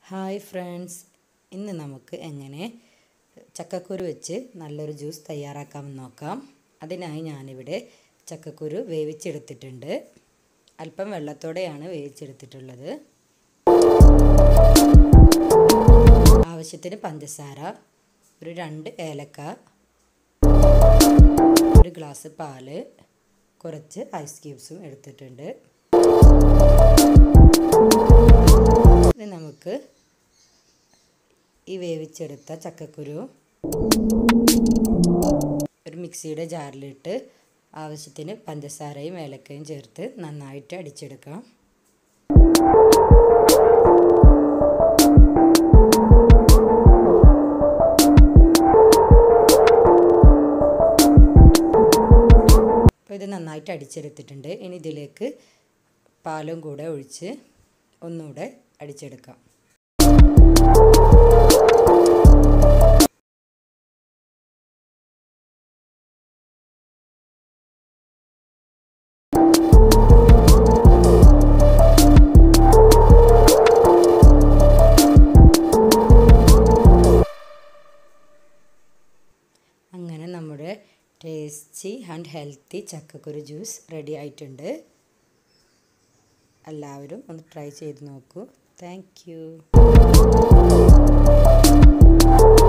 hi friends ഇന്ന് നമുക്ക് എങ്ങനെ ചക്കക്കുരു വെച്ച് നല്ലൊരു ജ്യൂസ് തയ്യാറാക്കാമെന്ന് നോക്കാം അതിനായി ഞാനിവിടെ ചക്കക്കുരു വേവിച്ചെടുത്തിട്ടുണ്ട് അല്പം വെള്ളത്തോടെയാണ് വേവിച്ചെടുത്തിട്ടുള്ളത് ആവശ്യത്തിന് പഞ്ചസാര ഒരു രണ്ട് ഏലക്ക ഒരു ഗ്ലാസ് പാല് കുറച്ച് ഐസ് ക്യൂബ്സും എടുത്തിട്ടുണ്ട് ഇനി നമുക്ക് ഈ വേവിച്ചെടുത്ത ചക്കക്കുരു ഒരു മിക്സിയുടെ ജാറിലിട്ട് ആവശ്യത്തിന് പഞ്ചസാരയും ഏലക്കയും ചേർത്ത് നന്നായിട്ട് അടിച്ചെടുക്കാം അപ്പോൾ ഇത് നന്നായിട്ട് അടിച്ചെടുത്തിട്ടുണ്ട് ഇനി ഇതിലേക്ക് പാലും കൂടെ ഒഴിച്ച് ഒന്നുകൂടെ അടിച്ചെടുക്കാം അങ്ങനെ നമ്മുടെ ടേസ്റ്റി ആൻഡ് ഹെൽത്തി ചക്കക്കുരു ജ്യൂസ് റെഡി ആയിട്ടുണ്ട് എല്ലാവരും ഒന്ന് ട്രൈ ചെയ്ത് നോക്കൂ താങ്ക്